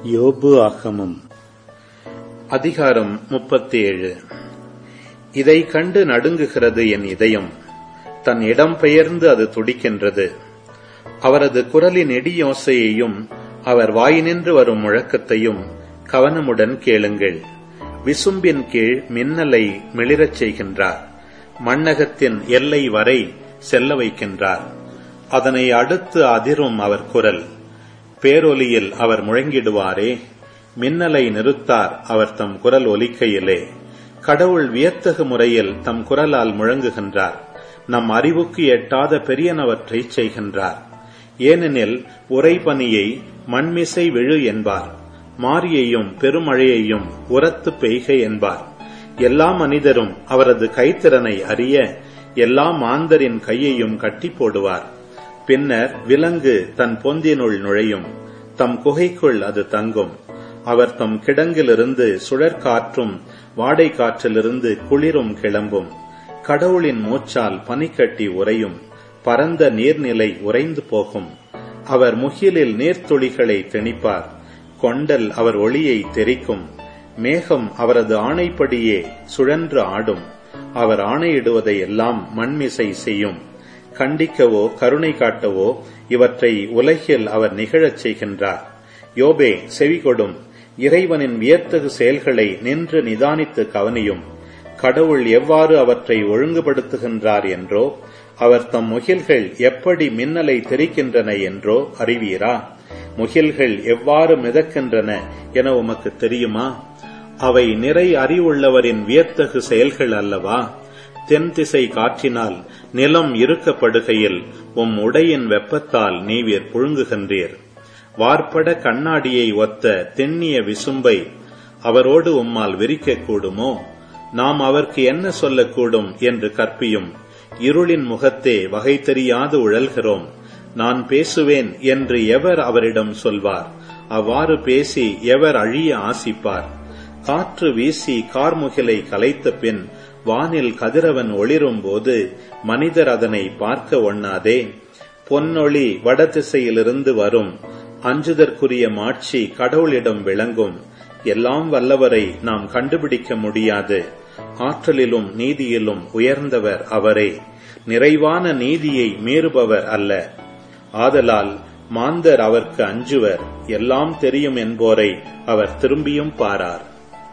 யோபு ஆகமம் அதிகாரம் முப்பத்தி ஏழு இதை கண்டு நடுங்குகிறது என் இதயம் தன் இடம் பெயர்ந்து அது துடிக்கின்றது அவரது குரலின் இடியோசையையும் அவர் வாயினின்று வரும் முழக்கத்தையும் கவனமுடன் கேளுங்கள் விசும்பின் கீழ் மின்னலை மிளிரச் செய்கின்றார் மண்ணகத்தின் எல்லை வரை செல்ல வைக்கின்றார் அதனை அடுத்து அதிரும் அவர் குரல் பேரொலியில் அவர் முழங்கிடுவாரே மின்னலை நிறுத்தார் அவர் தம் குரல் ஒலிக்கையிலே கடவுள் வியத்தகு முறையில் தம் குரலால் முழங்குகின்றார் நம் அறிவுக்கு எட்டாத பெரியனவற்றை செய்கின்றார் ஏனெனில் உறைபனியை மண்மிசை விழு என்பார் மாரியையும் பெருமழையையும் உரத்து பெய்க என்பார் எல்லா மனிதரும் அவரது கைத்திறனை அறிய எல்லா மாந்தரின் கையையும் கட்டி போடுவார் பின்னர் விலங்கு தன் பொந்தினுள் நுழையும் தம் குகைக்குள் அது தங்கும் அவர் தம் கிடங்கிலிருந்து சுழற்காற்றும் வாடை காற்றிலிருந்து குளிரும் கிளம்பும் கடவுளின் மூச்சால் பனிக்கட்டி உறையும் பரந்த நீர்நிலை உறைந்து போகும் அவர் முகிலில் நீர்த்துளிகளை திணிப்பார் கொண்டல் அவர் ஒளியை தெரிக்கும் மேகம் அவரது ஆணைப்படியே சுழன்று ஆடும் அவர் ஆணையிடுவதை எல்லாம் மண்மிசை செய்யும் கண்டிக்கவோ கருணை காட்டவோ இவற்றை உலகில் அவர் நிகழச் செய்கின்றார் யோபே செவிகொடும் இறைவனின் வியத்தகு செயல்களை நின்று நிதானித்து கவனியும் கடவுள் எவ்வாறு அவற்றை ஒழுங்குபடுத்துகின்றார் என்றோ அவர் தம் முகில்கள் எப்படி மின்னலை தெரிக்கின்றன என்றோ அறிவீரா முகில்கள் எவ்வாறு மிதக்கின்றன என உமக்கு தெரியுமா அவை நிறை அறிவுள்ளவரின் வியத்தகு செயல்கள் அல்லவா தென் திசை காற்றினால் நிலம் இருக்கப்படுகையில் உம் உடையின் வெப்பத்தால் நீவீர் புழுங்குகின்றீர் வார்ப்பட கண்ணாடியை ஒத்த தென்னிய விசும்பை அவரோடு உம்மால் விரிக்கக் கூடுமோ நாம் அவருக்கு என்ன சொல்லக்கூடும் என்று கற்பியும் இருளின் முகத்தே வகை தெரியாது உழல்கிறோம் நான் பேசுவேன் என்று எவர் அவரிடம் சொல்வார் அவ்வாறு பேசி எவர் அழிய ஆசிப்பார் காற்று வீசி கார்முகிலை கலைத்த பின் வானில் கதிரவன் ஒளிரும் போது மனிதர் அதனை பார்க்க ஒண்ணாதே பொன்னொளி வடதிசையிலிருந்து வரும் அஞ்சுதற்குரிய மாட்சி கடவுளிடம் விளங்கும் எல்லாம் வல்லவரை நாம் கண்டுபிடிக்க முடியாது ஆற்றலிலும் நீதியிலும் உயர்ந்தவர் அவரே நிறைவான நீதியை மீறுபவர் அல்ல ஆதலால் மாந்தர் அவர்க்கு அஞ்சுவர் எல்லாம் தெரியும் என்போரை அவர் திரும்பியும் பாரார்